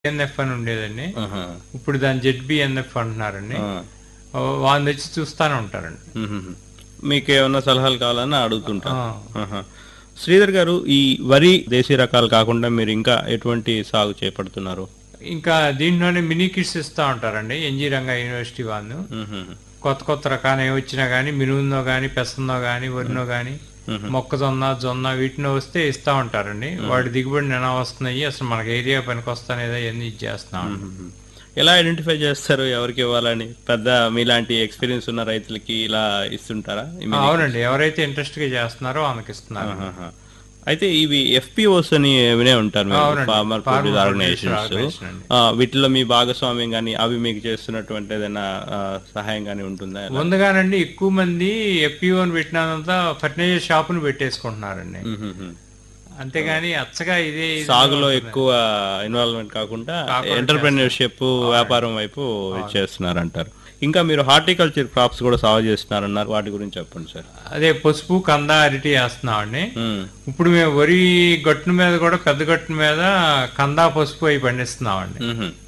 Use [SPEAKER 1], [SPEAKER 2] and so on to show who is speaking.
[SPEAKER 1] NF అని ఉండేదండి
[SPEAKER 2] ఆహా.
[SPEAKER 1] ఇప్పుడు దాని జెడ్బిఎన్ఎఫ్ అంటున్నారండి
[SPEAKER 2] ఆ.
[SPEAKER 1] వాళ్ళు వచ్చి చూస్తానే ఉంటారండి
[SPEAKER 2] మ్మ్. మీకు ఏమన్నా సలహాలు కావాలని అడుగుతుంటారు
[SPEAKER 1] ఆ.
[SPEAKER 2] ఆహా. శ్రీధర్ గారు ఈ వరి దేశీ రకాలు కాకుండా మీరు ఇంకా ఎటువంటి సాగు చేపడుతున్నారు
[SPEAKER 1] ఇంకా దీంట్లోనే మినీ కిట్స్ ఇస్తూ ఉంటారండి ఎన్జీ రంగా యూనివర్సిటీ వాళ్ళు
[SPEAKER 2] మ్మ్.
[SPEAKER 1] కొత్త కొత్త రకాలు ఏమి వచ్చినా కానీ మినుగుందో కానీ పెసందో కానీ వరినో కానీ మొక్కజొన్న జొన్న వీటినో వస్తే ఇస్తా ఉంటారండి వాటి దిగుబడి ఎలా వస్తున్నాయి అసలు మనకి ఏరియా పనికి వస్తానేదో ఇవన్నీ ఇచ్చేస్తున్నాం
[SPEAKER 2] మ్మ్. ఎలా ఐడెంటిఫై చేస్తారు ఎవరికి ఇవ్వాలని పెద్ద మీలాంటి ఎక్స్పీరియన్స్ ఉన్న రైతులకి ఇలా ఇస్తుంటారా ఈ మీ-
[SPEAKER 1] అవునండి ఎవరైతే ఇంట్రెస్ట్ గా చేస్తున్నారో వాళ్ళకి ఇస్తున్నారు
[SPEAKER 2] ఆహాహా. అయితే ఇవి ఎఫ్పిఓస్ అని వినే ఉంటారు మీరు,
[SPEAKER 1] అవునండి.
[SPEAKER 2] Farmer
[SPEAKER 1] Farmer
[SPEAKER 2] produce
[SPEAKER 1] Producer
[SPEAKER 2] organizations
[SPEAKER 1] Organization అండి.
[SPEAKER 2] వీటిలో మీ భాగస్వామ్యం కానీ అవి మీకు చేస్తున్నటువంటి ఏదైనా ఆ, సహాయం కానీ ఉంటుందా ఎలా?
[SPEAKER 1] ముందుగానండి ఎక్కువ మంది ఎఫ్పిఓని పెట్టినంతా ఫర్టిలైజర్ షాపును పెట్టేసుకుంటున్నారండి
[SPEAKER 2] మ్మ్.
[SPEAKER 1] అంతేగాని అచ్చగా ఇదే ఇది
[SPEAKER 2] సాగులో ఎక్కువ ఇన్వాల్వ్మెంట్ కాకుండా ఎంటర్ప్రెన్యూర్షిప్ వ్యాపారం వైపు చేస్తున్నారు అంటారు ఇంకా మీరు హార్టికల్చర్ క్రాప్స్ కూడా సాగు చేస్తున్నారన్నారు వాటి గురించి చెప్పండి సార్
[SPEAKER 1] అదే పసుపు కంద అరటి వేస్తున్నామండి
[SPEAKER 2] మ్మ్.
[SPEAKER 1] ఇప్పుడు మేము వరి గట్టున మీద కూడా పెద్ద గట్టున మీద కంద పసుపు అవి పండిస్తున్నామండి
[SPEAKER 2] మ్మ్.